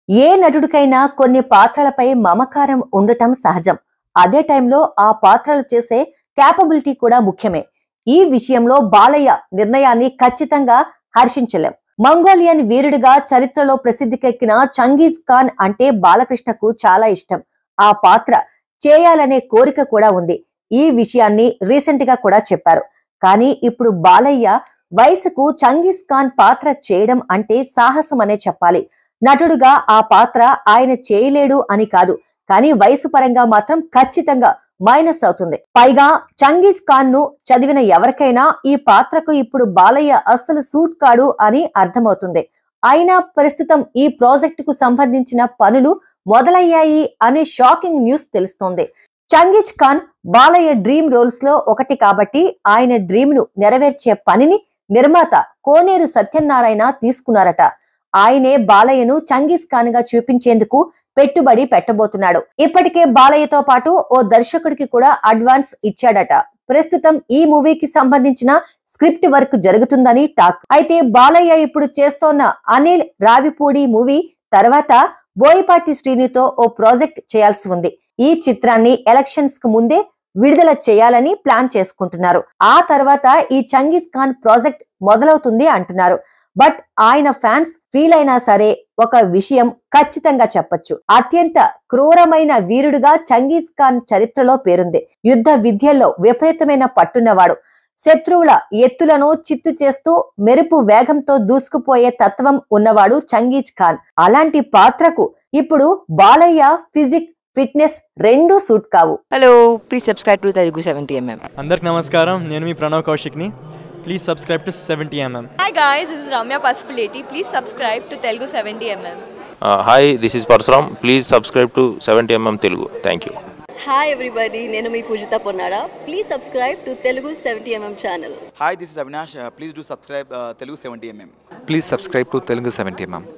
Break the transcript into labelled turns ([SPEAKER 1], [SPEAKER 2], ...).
[SPEAKER 1] ఏ నటుడికైనా కొన్ని పాత్రలపై మమకారం ఉండటం సహజం అదే టైంలో ఆ పాత్రలు చేసే క్యాపబిలిటీ కూడా ముఖ్యమే ఈ విషయంలో బాలయ్య నిర్ణయాన్ని ఖచ్చితంగా హర్షించలేం మంగోలియన్ వీరుడిగా చరిత్రలో ప్రసిద్ధికెక్కిన చంగీజ్ ఖాన్ అంటే బాలకృష్ణకు చాలా ఇష్టం ఆ పాత్ర చేయాలనే కోరిక కూడా ఉంది ఈ విషయాన్ని రీసెంట్ గా కూడా చెప్పారు కానీ ఇప్పుడు బాలయ్య వయసుకు చంగీజ్ ఖాన్ పాత్ర చేయడం అంటే సాహసం అనే చెప్పాలి నటుడుగా ఆ పాత్ర ఆయన చేయలేడు అని కాదు కానీ వయసు పరంగా మాత్రం ఖచ్చితంగా మైనస్ అవుతుంది పైగా చంగీజ్ ఖాన్ ను చదివిన ఎవరికైనా ఈ పాత్రకు ఇప్పుడు బాలయ్య అస్సలు సూట్ కాడు అని అర్థమవుతుంది అయినా ప్రస్తుతం ఈ ప్రాజెక్టుకు సంబంధించిన పనులు మొదలయ్యాయి అనే షాకింగ్ న్యూస్ తెలుస్తోంది Genghis Khan Balayya dream roles లో ఒకటి కాబట్టి ఆయన డ్రీమ్ ను నెరవేర్చే పనిని నిర్మాత కోనేరు సత్యనారాయణ తీసుకున్నారట ఆయనే బాలయ్యను చంగీజ్ ఖాన్ గా చూపించేందుకు పెట్టుబడి పెట్టబోతున్నాడు ఇప్పటికే బాలయ్యతో పాటు ఓ దర్శకుడికి కూడా అడ్వాన్స్ ఇచ్చాడట ప్రస్తుతం ఈ మూవీకి సంబంధించిన స్క్రిప్ట్ వర్క్ జరుగుతుందని టాక్ అయితే బాలయ్య ఇప్పుడు చేస్తోన్న అనిల్ రావిపూడి మూవీ తర్వాత బోయపాటి శ్రీనితో ఓ ప్రాజెక్ట్ చేయాల్సి ఉంది ఈ చిత్రాన్ని ఎలక్షన్స్ కు ముందే విడుదల చేయాలని ప్లాన్ చేసుకుంటున్నారు ఆ తర్వాత ఈ చంగీజ్ ఖాన్ ప్రాజెక్ట్ మొదలవుతుంది అంటున్నారు బట్ ఆయన ఫ్యాన్స్ ఫీల్ అయినా సరే ఒక విషయం ఖచ్చితంగా చెప్పొచ్చు అత్యంత క్రూరమైన వీరుడుగా చంగీజ్ ఖాన్ చరిత్రలో పేరుంది యుద్ధ విద్యల్లో విపరీతమైన పట్టున్నవాడు శత్రువుల ఎత్తులను చిత్తు చేస్తూ మెరుపు వేగంతో దూసుకుపోయే తత్వం ఉన్నవాడు చంగీజ్ ఖాన్ అలాంటి పాత్రకు ఇప్పుడు బాలయ్య ఫిజిక్ ఫిట్నెస్ రెండూ సూట్ కావు
[SPEAKER 2] hello please subscribe to Telugu seventy MM
[SPEAKER 3] అందరికి నమస్కారం నేను మీ ప్రణవ్ కౌశిక్ని please subscribe to seventy MM
[SPEAKER 4] Hi guys, this is Ramya Pasupuleti. Please subscribe to Telugu 70mm.
[SPEAKER 5] Hi this is Parashuram please subscribe to seventy MM Telugu thank you
[SPEAKER 6] hi everybody నేను మీ Pujitha Ponnada please subscribe to Telugu seventy MM channel
[SPEAKER 7] Hi, this is Avinash. Uh, please do subscribe uh, Telugu 70mm.
[SPEAKER 8] Please subscribe to Telugu 70 mm.